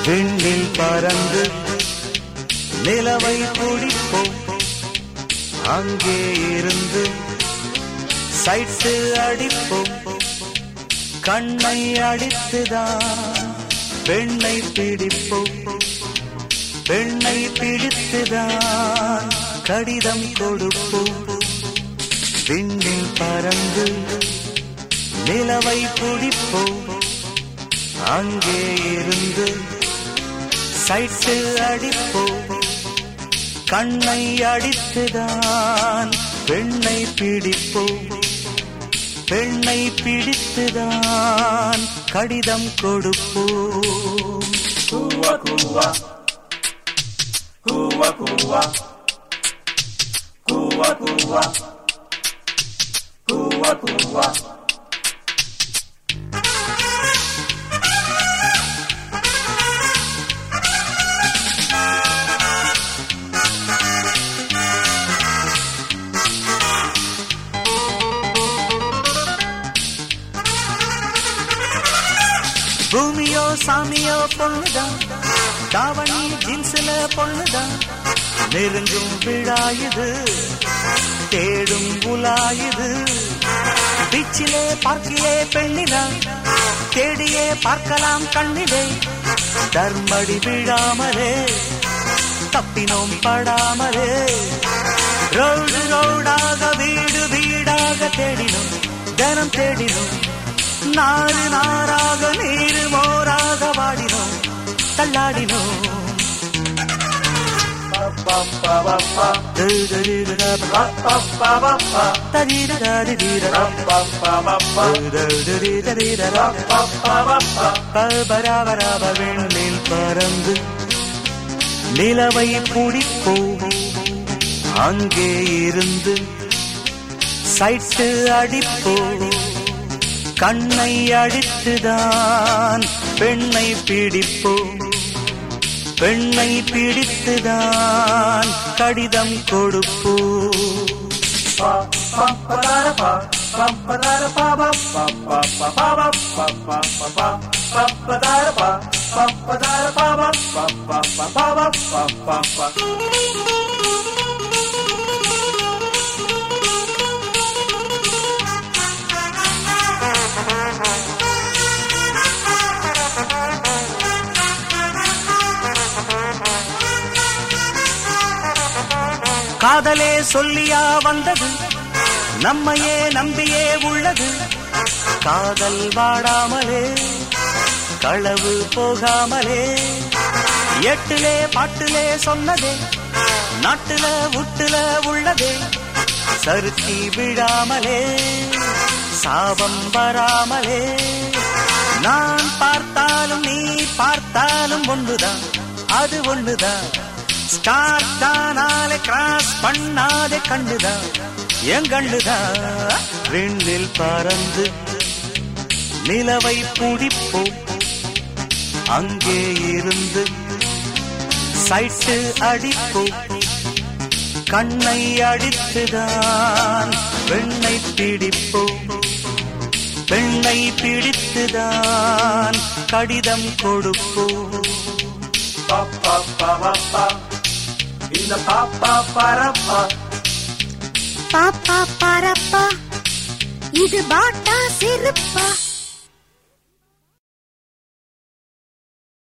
விண்ணில் பறந்து நிலவை பிடிப்போம் அங்கே இருந்து சைட்டு அடிப்போம் கண்ணை அடித்துதான் பெண்ணை பிடிப்போம் பெண்ணை பிடித்துதான் கடிதம் கொடுப்போம் விண்ணில் பறந்து நிலவை பிடிப்போம் அங்கே இருந்து சைட்டு அடிப்போம் கண்ணை அடித்துதான் பெண்ணை பிடிப்போம் பெண்ணை பிடித்துதான் கடிதம் கொடுப்போம் Cuba, Cuba. Cuba, Cuba. Cuba, Cuba. Cuba, Cuba. பூமியோ சாமியோ பொண்ணுதான் தாவணி ஜீன்ஸ்ல பொண்ணுதான் நெருங்கும் விழாயுது தேடும் உலாயுது பீச்சிலே பார்க்கிலே பெண்ணிலா தேடியே பார்க்கலாம் கண்ணிலே தர்மடி விழாமலே தப்பினோம் படாமலே ரோடு ரோடாக வீடு வீடாக தேடினோம் தினம் தேடினோம் நாறு நாராக நீரு மோராக வாடினோம் தள்ளாடினோம் Pa, pa, pa, pa. தரிரரரரா, Pa, pa, pa, pa, pa. தரிரரரிரரா, Pa, pa, pa, pa. தரிரரரிரரா, Pa, pa, pa, pa. பரபரபரப வெண்ணில் பறந்து நிலவை பிடிப்போம் அங்கே இருந்து சைட்டு அடிப்போம் கண்ணை அடித்துதான் பெண்ணை பிடிப்போம் பெண்ணை பிடித்துதான் கடிதம் கொடுப்போம் Pa, pa, pa, da, da, pa. Pa, pa, da, da, pa, pa, pa, pa, pa, pa, pa, pa, pa, pa, pa. Pa, pa, da, da, pa. Pa, pa, da, da, pa, pa, pa, pa, pa, pa, pa, pa, pa, pa. காதலே சொல்லியா வந்தது நம்மையே நம்பியே உள்ளது காதல் வாடாமலே களவு போகாமலே எட்டுலே பாட்டுலே சொன்னதே நாட்டுல உட்டுல உள்ளதே சறுக்கி விழாமலே சாபம் வராமலே நான் பார்த்தாலும் நீ பார்த்தாலும் ஒண்ணுதான் அது ஒண்ணுதான் ஸ்டார் தானாலே கிராஸ் பண்ணாதே கண்ணுதான் என் கண்ணுதான் விண்ணில் பறந்து நிலவை பிடிப்போம் அங்கே இருந்து சைட்டு அடிப்போம் கண்ணை அடித்துதான் பெண்ணை பிடிப்போம் பெண்ணை பிடித்துதான் கடிதம் கொடுப்போம் Pa, pa, pa, pa, pa. இந்த pa, pa, pa, ra, pa. பாப்பா பரப்பா இது பாட்டா செருப்பா